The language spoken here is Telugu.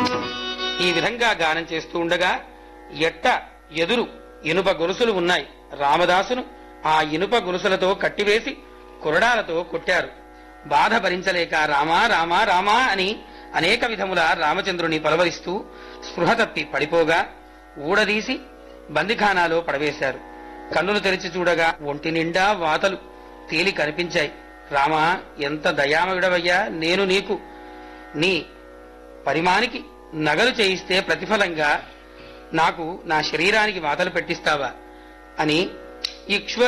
ఈ విధంగా గానం చేస్తూ ఉండగా ఎట్ట ఎదురు ఇనుప గొలుసులు ఉన్నాయి రామదాసును ఆ ఇనుప గొలుసులతో కట్టివేసి కొరడాలతో కొట్టారు బాధ భరించలేక రామా రామా రామా అని అనేక విధముల రామచంద్రుని పలవరిస్తూ స్పృహ తప్పి పడిపోగా ఊడదీసి బందిఖానాలో పడవేశారు కన్నులు తెరిచి చూడగా ఒంటి నిండా వాతలు తేలి కనిపించాయి రామా ఎంత దయామయుడవయ్యా నేను నీకు నీ పరిమానికి నగలు చేయిస్తే ప్రతిఫలంగా నాకు నా శరీరానికి వాతలు పెట్టిస్తావా అని ఇక్ష్వ